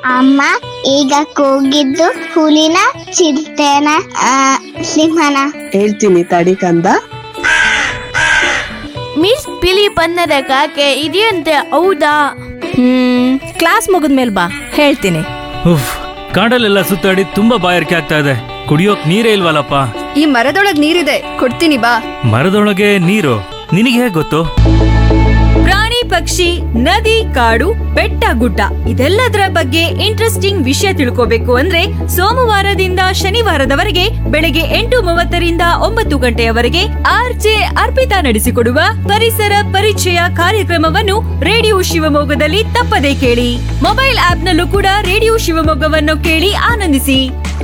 ಅಮ್ಮ ಈಗ ಕೂಗಿದ್ದು ಹುಲಿನ ಚಿರತೆನ ಆ, ಸಿಂಹನ ಹೇಳ್ತೀನಿ ತಡಿ ಕಂದ ಮಿಸ್ ಬಿಳಿ ಬಣ್ಣದ ಕಾಗೆ ಇದೆಯಂತೆ ಹೌದಾ ಹ್ಮ್ ಕ್ಲಾಸ್ ಮುಗಿದ್ಮೇಲೆ ಬಾ ಹೇಳ್ತೀನಿ ಉಫ್ ಕಾಡಲ್ಲೆಲ್ಲ ಸುತ್ತಾಡಿ ತುಂಬಾ ಬಾಯಾರಿಕೆ ಆಗ್ತಾ ಇದೆ ಕುಡಿಯೋಕ್ ನೀರೇ ಇಲ್ವಲ್ಲಪ್ಪ ಈ ಮರದೊಳಗ್ ನೀರಿದೆ ಕೊಡ್ತೀನಿ ಬಾ ಮರದೊಳಗೆ ನೀರು ನಿನಗೆ ಹೇಗ್ ಗೊತ್ತು ಪ್ರಾಣಿ ಪಕ್ಷಿ ನದಿ ಕಾಡು ಬೆಟ್ಟ ಗುಡ್ಡ ಇದೆಲ್ಲದರ ಬಗ್ಗೆ ಇಂಟ್ರೆಸ್ಟಿಂಗ್ ವಿಷಯ ತಿಳ್ಕೋಬೇಕು ಅಂದ್ರೆ ಸೋಮವಾರದಿಂದ ಶನಿವಾರದವರೆಗೆ ಬೆಳಗ್ಗೆ ಎಂಟು ಮೂವತ್ತರಿಂದ ಒಂಬತ್ತು ಗಂಟೆಯವರೆಗೆ ಆರ್ಜೆ ಅರ್ಪಿತಾ ನಡೆಸಿಕೊಡುವ ಪರಿಸರ ಪರಿಚಯ ಕಾರ್ಯಕ್ರಮವನ್ನು ರೇಡಿಯೋ ಶಿವಮೊಗ್ಗದಲ್ಲಿ ತಪ್ಪದೇ ಕೇಳಿ ಮೊಬೈಲ್ ಆಪ್ನಲ್ಲೂ ಕೂಡ ರೇಡಿಯೋ ಶಿವಮೊಗ್ಗವನ್ನು ಕೇಳಿ ಆನಂದಿಸಿ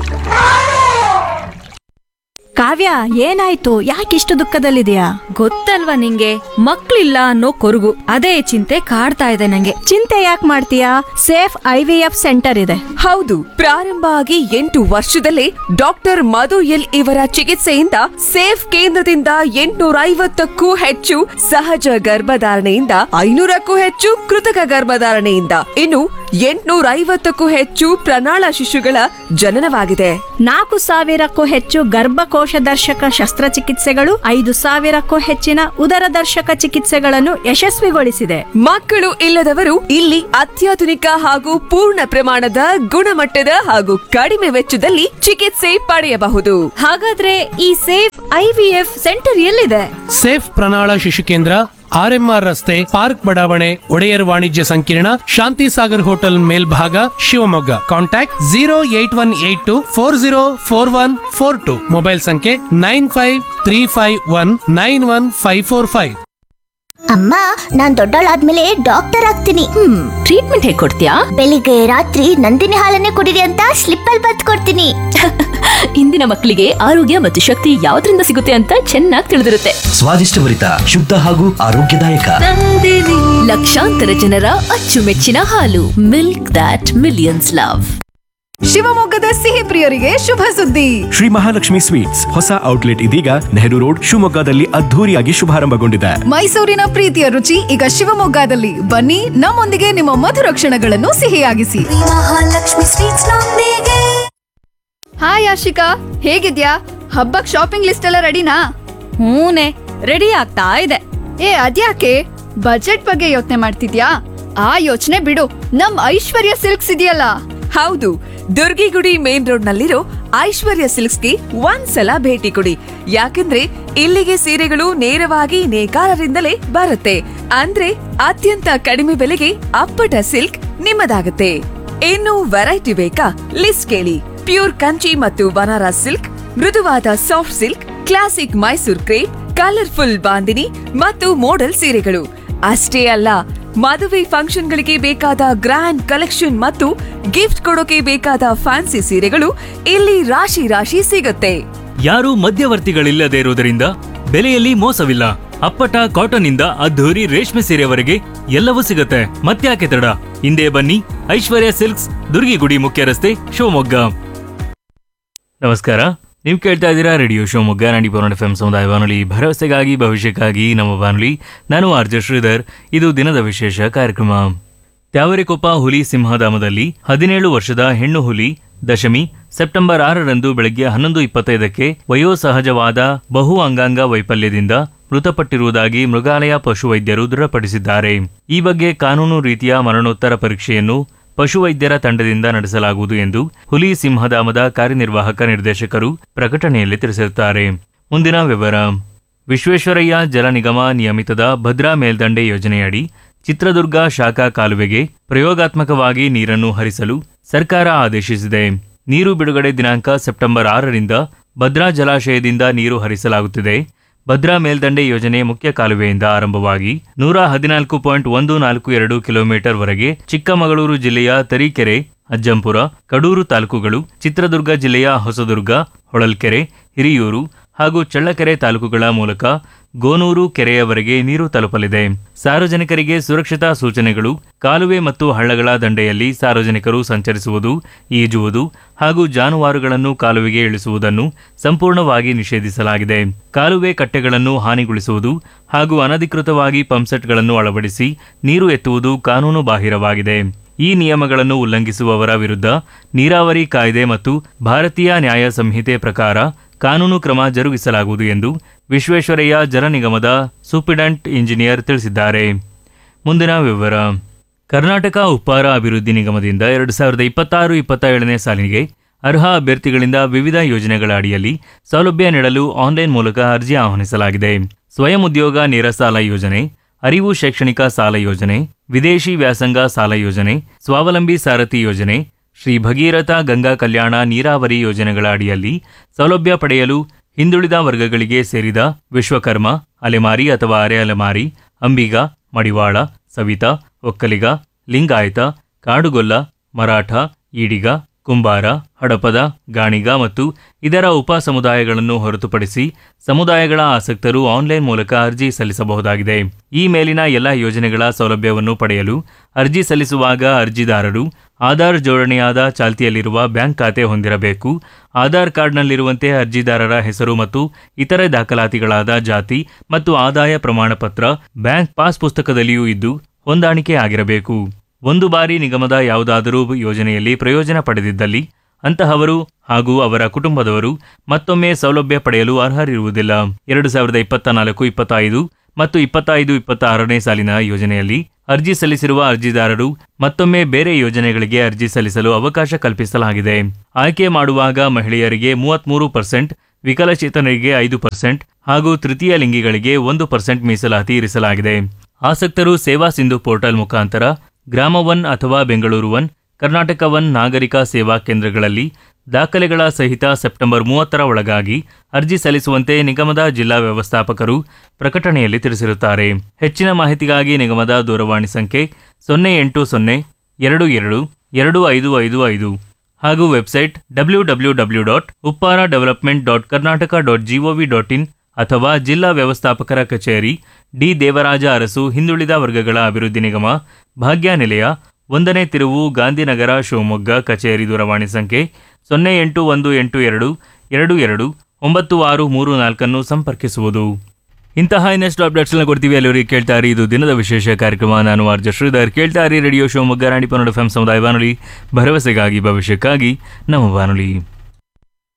ಕಾವ್ಯ ಏನಾಯ್ತು ಯಾಕಿಷ್ಟು ದುಃಖದಲ್ಲಿದೆಯಾ ಗೊತ್ತಲ್ವಾ ನಿಂಗೆ ಮಕ್ಳಿಲ್ಲ ಅನ್ನೋ ಕೊರಗು ಅದೇ ಚಿಂತೆ ಕಾಡ್ತಾ ಇದೆ ನಂಗೆ ಚಿಂತೆ ಯಾಕೆ ಮಾಡ್ತೀಯಾ safe I V F centre ಇದೆ ಹೌದು ಪ್ರಾರಂಭ ಆಗಿ ಎಂಟು ವರ್ಷದಲ್ಲೇ ಡಾಕ್ಟರ್ ಮಧು ಎಲ್ ಇವರ ಚಿಕಿತ್ಸೆಯಿಂದ ಸೇಫ್ ಕೇಂದ್ರದಿಂದ ಎಂಟುನೂರ ಐವತ್ತಕ್ಕೂ ಹೆಚ್ಚು ಸಹಜ ಗರ್ಭಧಾರಣೆಯಿಂದ ಐನೂರಕ್ಕೂ ಹೆಚ್ಚು ಕೃತಕ ಗರ್ಭಧಾರಣೆಯಿಂದ ಇನ್ನು ಎಂಟುನೂರ ಐವತ್ತಕ್ಕೂ ಹೆಚ್ಚು ಪ್ರಣಾಳ ಶಿಶುಗಳ ಜನನವಾಗಿದೆ ನಾಲ್ಕು ಸಾವಿರಕ್ಕೂ ಹೆಚ್ಚು ಗರ್ಭಕೋಶ ದರ್ಶಕ ಶಸ್ತ್ರಚಿಕಿತ್ಸೆಗಳು ಐದು ಸಾವಿರಕ್ಕೂ ಹೆಚ್ಚಿನ ಉದರ ದರ್ಶಕ ಚಿಕಿತ್ಸೆಗಳನ್ನು ಯಶಸ್ವಿಗೊಳಿಸಿದೆ ಮಕ್ಕಳು ಇಲ್ಲದವರು ಇಲ್ಲಿ ಅತ್ಯಾಧುನಿಕ ಹಾಗೂ ಪೂರ್ಣ ಪ್ರಮಾಣದ ಗುಣಮಟ್ಟದ ಹಾಗೂ ಕಡಿಮೆ ವೆಚ್ಚದಲ್ಲಿ ಚಿಕಿತ್ಸೆ ಪಡೆಯಬಹುದು ಹಾಗಾದ್ರೆ ಈ ಸೇಫ್ ಐವಿಎಫ್ ಸೆಂಟರ್ ಎಲ್ಲಿದೆ ಸೇಫ್ ಪ್ರಣಾಳ ಶಿಶು ಕೇಂದ್ರ ಆರ್ಎಂಆರ್ ರಸ್ತೆ ಪಾರ್ಕ್ ಬಡಾವಣೆ ಒಡೆಯರ್ ವಾಣಿಜ್ಯ ಸಂಕೀರ್ಣ ಶಾಂತಿ ಸಾಗರ್ ಹೋಟೆಲ್ ಮೇಲ್ಭಾಗ Shivamogga contact zero eight one eight two four zero four one four two mobile ಸಂಖ್ಯೆ nine five three five one nine one five four five ಅಮ್ಮ ನಾನ್ ದೊಡ್ಡವಳಾದ್ಮೇಲೆ ಡಾಕ್ಟರ್ ಆಗ್ತೀನಿ ಹ್ಮ್ ಟ್ರೀಟ್ಮೆಂಟ್ ಹೇಗ್ ಕೊಡ್ತೀಯಾ ಬೆಳಿಗ್ಗೆ ರಾತ್ರಿ ನಂದಿನಿ ಹಾಲನ್ನೇ ಕುಡಿರಿ ಅಂತ ಸ್ಲಿಪ್ ಅಲ್ಲಿ ಬತ್ ಕೊಡ್ತೀನಿ ಇಂದಿನ ಮಕ್ಕಳಿಗೆ ಆರೋಗ್ಯ ಮತ್ತು ಶಕ್ತಿ ಯಾವ್ದ್ರಿಂದ ಸಿಗುತ್ತೆ ಅಂತ ಚೆನ್ನಾಗಿ ತಿಳಿದಿರುತ್ತೆ ಸ್ವಾದಿಷ್ಟಭರಿತ ಶುದ್ಧ ಹಾಗೂ ಆರೋಗ್ಯದಾಯಕ ಲಕ್ಷಾಂತರ ಜನರ ಅಚ್ಚುಮೆಚ್ಚಿನ ಹಾಲು ಮಿಲ್ಕ್ ದಾಟ್ ಮಿಲಿಯನ್ಸ್ ಲವ್ ಶಿವಮೊಗ್ಗದ ಸಿಹಿ ಪ್ರಿಯರಿಗೆ ಶುಭ ಸುದ್ದಿ ಶ್ರೀ ಮಹಾಲಕ್ಷ್ಮಿ ಸ್ವೀಟ್ಸ್ ಹೊಸ ಔಟ್ಲೆಟ್ ಇದೀಗ ನೆಹರು ರೋಡ್ ಶಿವಮೊಗ್ಗದಲ್ಲಿ ಅದ್ಧೂರಿಯಾಗಿ ಶುಭಾರಂಭಗೊಂಡಿದೆ ಮೈಸೂರಿನ ಪ್ರೀತಿಯ ರುಚಿ ಈಗ ಶಿವಮೊಗ್ಗದಲ್ಲಿ ಬನ್ನಿ ನಮ್ಮೊಂದಿಗೆ ನಿಮ್ಮ ಮಧುರ ಕ್ಷಣಗಳನ್ನು ಸಿಹಿಯಾಗಿಸಿ ಹಾಯ್ ಆಶಿಕಾ ಹೇಗಿದ್ಯಾ ಹಬ್ಬಕ್ ಶಾಪಿಂಗ್ ಲಿಸ್ಟ್ ಎಲ್ಲ ರೆಡಿನಾ ಹೂನೆ ರೆಡಿ ಆಗ್ತಾ ಇದೆ ಏ ಅದ್ಯಾಕೆ ಬಜೆಟ್ ಬಗ್ಗೆ ಯೋಚನೆ ಮಾಡ್ತಿದ್ಯಾ ಆ ಯೋಚನೆ ಬಿಡು ನಮ್ ಐಶ್ವರ್ಯ ಸಿಲ್ಕ್ಸ್ ಇದೆಯಲ್ಲ ಹೌದು ದುರ್ಗಿಗುಡಿ ಮೇನ್ ರೋಡ್ ನಲ್ಲಿರೋ ಐಶ್ವರ್ಯ ಸಿಲ್ಕ್ಸ್ಗೆ ಒಂದ್ಸಲ ಭೇಟಿ ಕೊಡಿ ಯಾಕಂದ್ರೆ ಇಲ್ಲಿಗೆ ಸೀರೆಗಳು ನೇರವಾಗಿ ನೇಕಾರರಿಂದಲೇ ಬರುತ್ತೆ ಅಂದ್ರೆ ಅತ್ಯಂತ ಕಡಿಮೆ ಬೆಲೆಗೆ ಅಪ್ಪಟ ಸಿಲ್ಕ್ ನಿಮ್ಮದಾಗುತ್ತೆ ಇನ್ನು ವೆರೈಟಿ ಬೇಕಾ ಲಿಸ್ಟ್ ಕೇಳಿ ಪ್ಯೂರ್ ಕಂಚಿ ಮತ್ತು ಬನಾರಸ್ ಸಿಲ್ಕ್ ಮೃದುವಾದ soft silk classic Mysore crepe colourful bandhani ಮತ್ತು ಮೋಡಲ್ ಸೀರೆಗಳು ಅಷ್ಟೇ ಅಲ್ಲ ಮದುವೆ ಫಂಕ್ಷನ್ಗಳಿಗೆ ಬೇಕಾದ ಗ್ರ್ಯಾಂಡ್ ಕಲೆಕ್ಷನ್ ಮತ್ತು ಗಿಫ್ಟ್ ಕೊಡೋಕೆ ಬೇಕಾದ ಫ್ಯಾನ್ಸಿ ಸೀರೆಗಳು ಇಲ್ಲಿ ರಾಶಿ ರಾಶಿ ಸಿಗುತ್ತೆ ಯಾರು ಮಧ್ಯವರ್ತಿಗಳಿಲ್ಲದೆ ಇರುವುದರಿಂದ ಬೆಲೆಯಲ್ಲಿ ಮೋಸವಿಲ್ಲ ಅಪ್ಪಟ ಕಾಟನ್ ಇಂದ ಅದ್ಧೂರಿ ರೇಷ್ಮೆ ಸೀರೆವರೆಗೆ ಎಲ್ಲವೂ ಸಿಗುತ್ತೆ ಮತ್ತ್ಯಾಕೆ ತಡ ಹಿಂದೆ ಬನ್ನಿ ಐಶ್ವರ್ಯ ಸಿಲ್ಕ್ಸ್ ದುರ್ಗಿಗುಡಿ ಮುಖ್ಯ ರಸ್ತೆ ಶಿವಮೊಗ್ಗ ನಮಸ್ಕಾರ ನೀವು ಕೇಳ್ತಾ ಇದ್ದೀರಾ ರೇಡಿಯೋ ಶಿವಮೊಗ್ಗ ನಾಡಿ ಪೌರ್ಣ ಎಫ್ ಸಮುದಾಯ ಬಾನುಲಿ ಭರವಸೆಗಾಗಿ ಭವಿಷ್ಯಕ್ಕಾಗಿ ನಮ್ಮ ಬಾನುಲಿ ನಾನು ಆರ್ಜ ಶ್ರೀಧರ್ ಇದು ದಿನದ ವಿಶೇಷ ಕಾರ್ಯಕ್ರಮ ತ್ಯಾವರೆಕೊಪ್ಪ ಹುಲಿ ಸಿಂಹಧಾಮದಲ್ಲಿ ಹದಿನೇಳು ವರ್ಷದ ಹೆಣ್ಣು ಹುಲಿ ದಶಮಿ ಸೆಪ್ಟೆಂಬರ್ ಆರರಂದು ಬೆಳಗ್ಗೆ ಹನ್ನೊಂದು ಇಪ್ಪತ್ತೈದಕ್ಕೆ ವಯೋಸಹಜವಾದ ಬಹು ಅಂಗಾಂಗ ವೈಫಲ್ಯದಿಂದ ಮೃತಪಟ್ಟಿರುವುದಾಗಿ ಮೃಗಾಲಯ ಪಶುವೈದ್ಯರು ದೃಢಪಡಿಸಿದ್ದಾರೆ ಈ ಬಗ್ಗೆ ಕಾನೂನು ರೀತಿಯ ಮರಣೋತ್ತರ ಪರೀಕ್ಷೆಯನ್ನು ಪಶುವೈದ್ಯರ ತಂಡದಿಂದ ನಡೆಸಲಾಗುವುದು ಎಂದು ಹುಲಿ ಸಿಂಹಧಾಮದ ಕಾರ್ಯನಿರ್ವಾಹಕ ನಿರ್ದೇಶಕರು ಪ್ರಕಟಣೆಯಲ್ಲಿ ತಿಳಿಸಿರುತ್ತಾರೆ ಮುಂದಿನ ವಿವರ ವಿಶ್ವೇಶ್ವರಯ್ಯ ಜಲ ನಿಗಮ ನಿಯಮಿತದ ಭದ್ರಾ ಮೇಲ್ದಂಡೆ ಯೋಜನೆಯಡಿ ಚಿತ್ರದುರ್ಗ ಶಾಖಾ ಕಾಲುವೆಗೆ ಪ್ರಯೋಗಾತ್ಮಕವಾಗಿ ನೀರನ್ನು ಹರಿಸಲು ಸರ್ಕಾರ ಆದೇಶಿಸಿದೆ ನೀರು ಬಿಡುಗಡೆ ದಿನಾಂಕ ಸೆಪ್ಟೆಂಬರ್ ಆರರಿಂದ ಭದ್ರಾ ಜಲಾಶಯದಿಂದ ನೀರು ಹರಿಸಲಾಗುತ್ತಿದೆ ಭದ್ರಾ ಮೇಲ್ದಂಡೆ ಯೋಜನೆ ಮುಖ್ಯ ಕಾಲುವೆಯಿಂದ ಆರಂಭವಾಗಿ ನೂರ ಹದಿನಾಲ್ಕು ಪಾಯಿಂಟ್ ಒಂದು ನಾಲ್ಕು ಎರಡು ಕಿಲೋಮೀಟರ್ ವರೆಗೆ ಚಿಕ್ಕಮಗಳೂರು ಜಿಲ್ಲೆಯ ತರೀಕೆರೆ ಅಜ್ಜಂಪುರ ಕಡೂರು ತಾಲೂಕುಗಳು ಚಿತ್ರದುರ್ಗ ಜಿಲ್ಲೆಯ ಹೊಸದುರ್ಗ ಹೊಳಲ್ಕೆರೆ ಹಿರಿಯೂರು ಹಾಗೂ ಚಳ್ಳಕೆರೆ ತಾಲೂಕುಗಳ ಮೂಲಕ ಗೋನೂರು ಕೆರೆಯವರೆಗೆ ನೀರು ತಲುಪಲಿದೆ ಸಾರ್ವಜನಿಕರಿಗೆ ಸುರಕ್ಷತಾ ಸೂಚನೆಗಳು ಕಾಲುವೆ ಮತ್ತು ಹಳ್ಳಗಳ ದಂಡೆಯಲ್ಲಿ ಸಾರ್ವಜನಿಕರು ಸಂಚರಿಸುವುದು ಈಜುವುದು ಹಾಗೂ ಜಾನುವಾರುಗಳನ್ನು ಕಾಲುವೆಗೆ ಇಳಿಸುವುದನ್ನು ಸಂಪೂರ್ಣವಾಗಿ ನಿಷೇಧಿಸಲಾಗಿದೆ ಕಾಲುವೆ ಕಟ್ಟೆಗಳನ್ನು ಹಾನಿಗೊಳಿಸುವುದು ಹಾಗೂ ಅನಧಿಕೃತವಾಗಿ ಪಂಪ್ಸೆಟ್ಗಳನ್ನು ಅಳವಡಿಸಿ ನೀರು ಎತ್ತುವುದು ಕಾನೂನು ಬಾಹಿರವಾಗಿದೆ ಈ ನಿಯಮಗಳನ್ನು ಉಲ್ಲಂಘಿಸುವವರ ವಿರುದ್ಧ ನೀರಾವರಿ ಕಾಯ್ದೆ ಮತ್ತು ಭಾರತೀಯ ನ್ಯಾಯ ಸಂಹಿತೆ ಪ್ರಕಾರ ಕಾನೂನು ಕ್ರಮ ಜರುಗಿಸಲಾಗುವುದು ಎಂದು ವಿಶ್ವೇಶ್ವರಯ್ಯ ಜಲ ನಿಗಮದ ಸೂಪಿಡೆಂಟ್ ಇಂಜಿನಿಯರ್ ತಿಳಿಸಿದ್ದಾರೆ ಮುಂದಿನ ವಿವರ ಕರ್ನಾಟಕ ಉಪ್ಪಾರ ಅಭಿವೃದ್ಧಿ ನಿಗಮದಿಂದ ಎರಡು ಸಾವಿರದ ಇಪ್ಪತ್ತಾರು ಇಪ್ಪತ್ತೇಳನೇ ಸಾಲಿಗೆ ಅರ್ಹ ಅಭ್ಯರ್ಥಿಗಳಿಂದ ವಿವಿಧ ಯೋಜನೆಗಳ ಅಡಿಯಲ್ಲಿ ಸೌಲಭ್ಯ ನೀಡಲು ಆನ್ಲೈನ್ ಮೂಲಕ ಅರ್ಜಿ ಆಹ್ವಾನಿಸಲಾಗಿದೆ ಸ್ವಯಂ ಉದ್ಯೋಗ ನೇರ ಸಾಲ ಯೋಜನೆ ಅರಿವು ಶೈಕ್ಷಣಿಕ ಸಾಲ ಯೋಜನೆ ವಿದೇಶಿ ವ್ಯಾಸಂಗ ಸಾಲ ಯೋಜನೆ ಸ್ವಾವಲಂಬಿ ಸಾರಥಿ ಯೋಜನೆ ಶ್ರೀ ಭಗೀರಥ ಗಂಗಾ ಕಲ್ಯಾಣ ನೀರಾವರಿ ಯೋಜನೆಗಳ ಅಡಿಯಲ್ಲಿ ಸೌಲಭ್ಯ ಪಡೆಯಲು ಹಿಂದುಳಿದ ವರ್ಗಗಳಿಗೆ ಸೇರಿದ ವಿಶ್ವಕರ್ಮ ಅಲೆಮಾರಿ ಅಥವಾ ಅರೆ ಅಲೆಮಾರಿ ಅಂಬಿಗ ಮಡಿವಾಳ ಸವಿತಾ ಒಕ್ಕಲಿಗ ಲಿಂಗಾಯತ ಕಾಡುಗೊಲ್ಲ ಮರಾಠ ಈಡಿಗ ಕುಂಬಾರ ಹಡಪದ ಗಾಣಿಗ ಮತ್ತು ಇದರ ಉಪ ಸಮುದಾಯಗಳನ್ನು ಹೊರತುಪಡಿಸಿ ಸಮುದಾಯಗಳ ಆಸಕ್ತರು ಆನ್ಲೈನ್ ಮೂಲಕ ಅರ್ಜಿ ಸಲ್ಲಿಸಬಹುದಾಗಿದೆ ಈ ಮೇಲಿನ ಎಲ್ಲ ಯೋಜನೆಗಳ ಸೌಲಭ್ಯವನ್ನು ಪಡೆಯಲು ಅರ್ಜಿ ಸಲ್ಲಿಸುವಾಗ ಅರ್ಜಿದಾರರು ಆಧಾರ್ ಜೋಡಣೆಯಾದ ಚಾಲ್ತಿಯಲ್ಲಿರುವ ಬ್ಯಾಂಕ್ ಖಾತೆ ಹೊಂದಿರಬೇಕು ಆಧಾರ್ ಕಾರ್ಡ್ನಲ್ಲಿರುವಂತೆ ಅರ್ಜಿದಾರರ ಹೆಸರು ಮತ್ತು ಇತರೆ ದಾಖಲಾತಿಗಳಾದ ಜಾತಿ ಮತ್ತು ಆದಾಯ ಪ್ರಮಾಣಪತ್ರ ಬ್ಯಾಂಕ್ ಪಾಸ್ ಪುಸ್ತಕದಲ್ಲಿಯೂ ಇದ್ದು ಹೊಂದಾಣಿಕೆ ಆಗಿರಬೇಕು ಒಂದು ಬಾರಿ ನಿಗಮದ ಯಾವುದಾದರೂ ಯೋಜನೆಯಲ್ಲಿ ಪ್ರಯೋಜನ ಪಡೆದಿದ್ದಲ್ಲಿ ಅಂತಹವರು ಹಾಗೂ ಅವರ ಕುಟುಂಬದವರು ಮತ್ತೊಮ್ಮೆ ಸೌಲಭ್ಯ ಪಡೆಯಲು ಅರ್ಹರಿರುವುದಿಲ್ಲ ಎರಡು ಸಾವಿರದ ಇಪ್ಪತ್ತ ನಾಲ್ಕು ಇಪ್ಪತ್ತೈದು ಮತ್ತು ಇಪ್ಪತ್ತೈದು ಇಪ್ಪತ್ತಾರನೇ ಸಾಲಿನ ಯೋಜನೆಯಲ್ಲಿ ಅರ್ಜಿ ಸಲ್ಲಿಸಿರುವ ಅರ್ಜಿದಾರರು ಮತ್ತೊಮ್ಮೆ ಬೇರೆ ಯೋಜನೆಗಳಿಗೆ ಅರ್ಜಿ ಸಲ್ಲಿಸಲು ಅವಕಾಶ ಕಲ್ಪಿಸಲಾಗಿದೆ ಆಯ್ಕೆ ಮಾಡುವಾಗ ಮಹಿಳೆಯರಿಗೆ ಮೂವತ್ಮೂರು ಪರ್ಸೆಂಟ್ ವಿಕಲಚೇತನರಿಗೆ ಐದು ಪರ್ಸೆಂಟ್ ಹಾಗೂ ತೃತೀಯ ಲಿಂಗಿಗಳಿಗೆ ಒಂದು ಪರ್ಸೆಂಟ್ ಮೀಸಲಾತಿ ಇರಿಸಲಾಗಿದೆ ಆಸಕ್ತರು ಸೇವಾ ಸಿಂಧು ಪೋರ್ಟಲ್ ಮುಖಾಂತರ ಗ್ರಾಮ ಒನ್ ಅಥವಾ ಬೆಂಗಳೂರು ಒನ್ ಕರ್ನಾಟಕ ಒನ್ ನಾಗರಿಕ ಸೇವಾ ಕೇಂದ್ರಗಳಲ್ಲಿ ದಾಖಲೆಗಳ ಸಹಿತ ಸೆಪ್ಟೆಂಬರ್ ಮೂವತ್ತರ ಒಳಗಾಗಿ ಅರ್ಜಿ ಸಲ್ಲಿಸುವಂತೆ ನಿಗಮದ ಜಿಲ್ಲಾ ವ್ಯವಸ್ಥಾಪಕರು ಪ್ರಕಟಣೆಯಲ್ಲಿ ತಿಳಿಸಿರುತ್ತಾರೆ ಹೆಚ್ಚಿನ ಮಾಹಿತಿಗಾಗಿ ನಿಗಮದ ದೂರವಾಣಿ ಸಂಖ್ಯೆ ಸೊನ್ನೆ ಎಂಟು ಸೊನ್ನೆ ಎರಡು ಎರಡು ಎರಡು ಐದು ಐದು ಐದು ಹಾಗೂ website W W W dot Uppara development dot Karnataka dot G O V dot in ಅಥವಾ ಜಿಲ್ಲಾ ವ್ಯವಸ್ಥಾಪಕರ ಕಚೇರಿ ಡಿ ದೇವರಾಜ ಅರಸು ಹಿಂದುಳಿದ ವರ್ಗಗಳ ಅಭಿವೃದ್ಧಿ ನಿಗಮ ಭಾಗ್ಯ ನಿಲಯ ಒಂದನೇ ತಿರುವು ಗಾಂಧಿನಗರ ಶಿವಮೊಗ್ಗ ಕಚೇರಿ ದೂರವಾಣಿ ಸಂಖ್ಯೆ ಸೊನ್ನೆ ಎಂಟು ಒಂದು ಎಂಟು ಎರಡು ಎರಡು ಎರಡು ಒಂಬತ್ತು ಆರು ಮೂರು ನಾಲ್ಕನ್ನು ಸಂಪರ್ಕಿಸುವುದು ಇಂತಹ ಇನ್ನಷ್ಟು ಅಪ್ಡೇಟ್ಸ್ನ ಕೊಡ್ತೀವಿ ಅಲ್ಲಿವರಿಗೆ ಕೇಳ್ತಾ ಇರಿ ಇದು ದಿನದ ವಿಶೇಷ ಕಾರ್ಯಕ್ರಮ ನಾನು ಆರ್ಜ ಶ್ರೀಧರ್ ಕೇಳ್ತಾ ಇರಿ ರೇಡಿಯೋ ಶಿವಮೊಗ್ಗ ರಾಣಿ ಪನ್ನಡ ಎಫ್ ಸಮುದಾಯ ಬಾನುಲಿ ಭರವಸೆಗಾಗಿ ಭವಿಷ್ಯಕ್ಕಾಗಿ ನಮ್ಮ ಬಾನುಲಿ